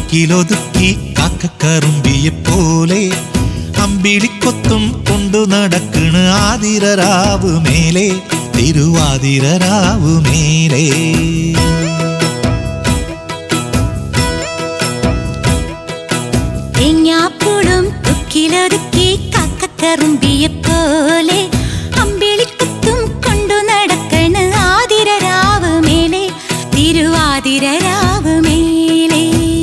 കൊക്കിലൊതുക്കി കാക്കക്കറുമ്പിയെ പോലെ അമ്പിളിക്കൊത്തും കൊണ്ടു നടക്കണ് ആതിരരാവ് മേലെ തിരുവാതിരരാവ് മേലെ തേങ്ങാപ്പൂളും തൊക്കിലൊതുക്കി കാക്കക്കറുമ്പിയെ പോലെ അമ്പിളിക്കുത്തും കൊണ്ടു നടക്കണ് ആതിരരാവ് മേലെ തിരുവാതിരരാവ് മേലെ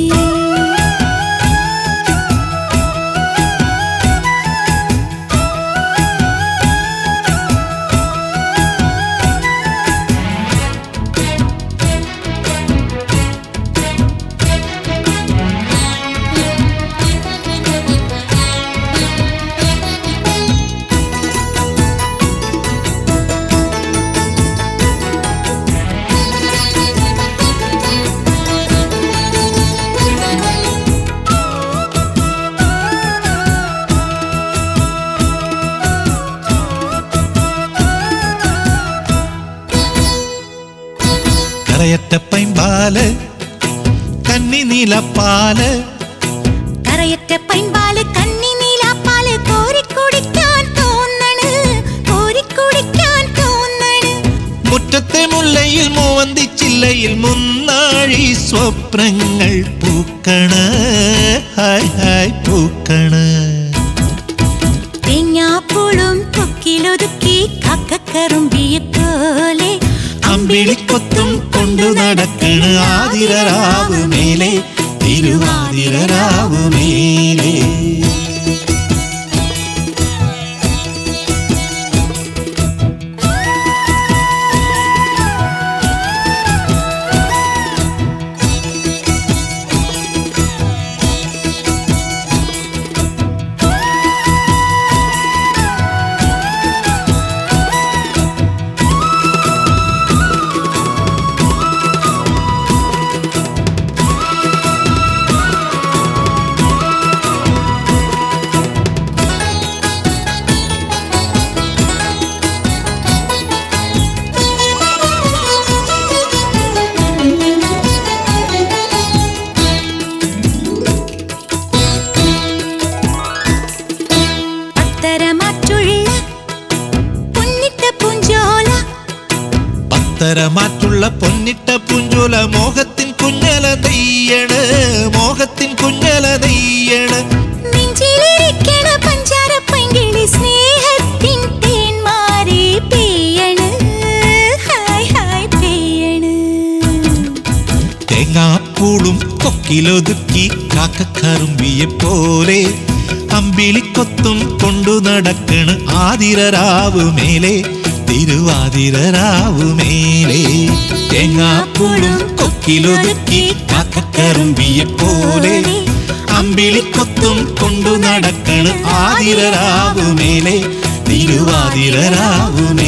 കറയറ്റ പൈമ്പാല് കന്നി നീലപ്പാല് കറയറ്റ പൈമ്പാല് കന്നി നീലാപ്പാല് കോരിക്കുടിക്കാൻ തോന്നണ് കോരിക്കുടിക്കാൻ തോന്നണ് മുറ്റത്തെ മുല്ലയിൽ മൂവന്തിച്ചില്ലയിൽ മുന്നാഴി സ്വപ്നങ്ങൾ പൂക്കണ് ഹായ് ഹായ് പൂക്കണ് തേങ്ങാപ്പൂളും തൊക്കിലൊതുക്കി കാക്കക്കറുമ്പിയെ പോലെ അമ്പിളിക്കൊത്തും കൊണ്ടു നടക്കണ് ആതിരരാവ് മേലെ തിരുവാതിരരാവ് മേലെ പത്തരമാറ്റുള്ള പൊന്നിട്ട പൂഞ്ചോല പത്തരമാറ്റുള്ള പൊന്നിട്ട പുഞ്ചുല മോഹത്തിൻ കുഞ്ഞല നെയ്യണ് മോഹത്തിൻ കുഞ്ഞല നെയ്യണ് നെഞ്ചിലിരിക്കണ പഞ്ചാര പൈങ്കിളി സ്നേഹത്തിൻ തേന്മാരി പെയ്യണ് ഹായ് ഹായ് പെയ്യണ് തേങ്ങാപ്പൂളും കൊക്കിലൊതുക്കി കാക്കക്കറുമ്പിയെ പോലെ അമ്പിളിക്കൊത്തും കൊണ്ടു നടക്കണ് ആതിരരാവ് മേലെ തിരുവാതിരരാവ് മേലെ തേങ്ങാപ്പൂളും കൊക്കിലൊതുക്കി കാക്കക്കറുമ്പിയെ പോലെ അമ്പിളിക്കൊത്തും കൊണ്ടു നടക്കണ് ആതിരരാവ് മേലെ തിരുവാതിരരാവ് മേലെ